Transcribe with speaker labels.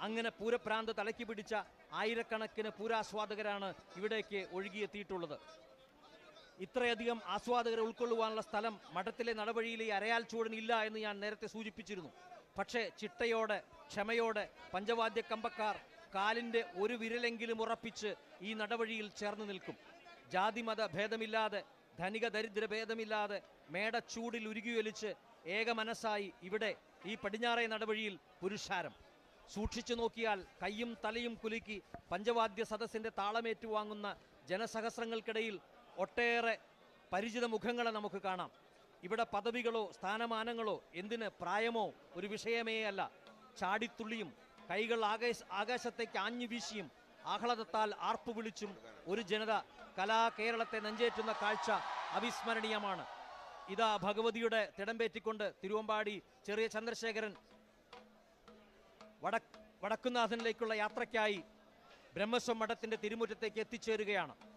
Speaker 1: അങ്ങനെ പൂരഭ്രാന്ത് തലയ്ക്ക് പിടിച്ച ആയിരക്കണക്കിന് പൂരാസ്വാദകരാണ് ഇവിടേക്ക് ഒഴുകിയെത്തിയിട്ടുള്ളത് ഇത്രയധികം ആസ്വാദകരെ ഉൾക്കൊള്ളുവാനുള്ള സ്ഥലം മഠത്തിലെ നടവഴിയിൽ ഈ അരയാൽ ചൂടൻ ഇല്ല എന്ന് ഞാൻ നേരത്തെ സൂചിപ്പിച്ചിരുന്നു പക്ഷേ ചിട്ടയോടെ ക്ഷമയോടെ പഞ്ചവാദ്യ കമ്പക്കാർ കാലിന്റെ ഒരു വിരലെങ്കിലും ഉറപ്പിച്ച് ഈ നടവഴിയിൽ ചേർന്ന് നിൽക്കും ജാതിമത ഭേദമില്ലാതെ ധനിക ദരിദ്ര ഭേദമില്ലാതെ മേടച്ചൂടിൽ ഉരുകിയൊലിച്ച് ഏക മനസ്സായി ഇവിടെ ഈ പടിഞ്ഞാറേ നടവഴിയിൽ പുരുഷാരം സൂക്ഷിച്ചു നോക്കിയാൽ കയ്യും തലയും കുലുക്കി പഞ്ചവാദ്യ സദസ്സിന്റെ താളമേറ്റുവാങ്ങുന്ന ജനസഹസ്രങ്ങൾക്കിടയിൽ ഒട്ടേറെ പരിചിത മുഖങ്ങളെ നമുക്ക് കാണാം ഇവിടെ പദവികളോ സ്ഥാനമാനങ്ങളോ എന്തിന് പ്രായമോ ഒരു വിഷയമേ അല്ല ചാടിത്തുള്ളിയും കൈകൾ ആകാശ ആകാശത്തേക്ക് ആഞ്ഞു വീശിയും ആഹ്ലാദത്താൽ ആർപ്പു വിളിച്ചും ഒരു ജനത കലാ കേരളത്തെ നെഞ്ചേറ്റുന്ന കാഴ്ച അവിസ്മരണീയമാണ് ഇതാ ഭഗവതിയുടെ തിടമ്പേറ്റിക്കൊണ്ട് തിരുവമ്പാടി ചെറിയ ചന്ദ്രശേഖരൻ വടക്ക് വടക്കുനാഥനിലേക്കുള്ള യാത്രയ്ക്കായി ബ്രഹ്മസ്വം മഠത്തിന്റെ തിരുമുറ്റത്തേക്ക് എത്തിച്ചേരുകയാണ്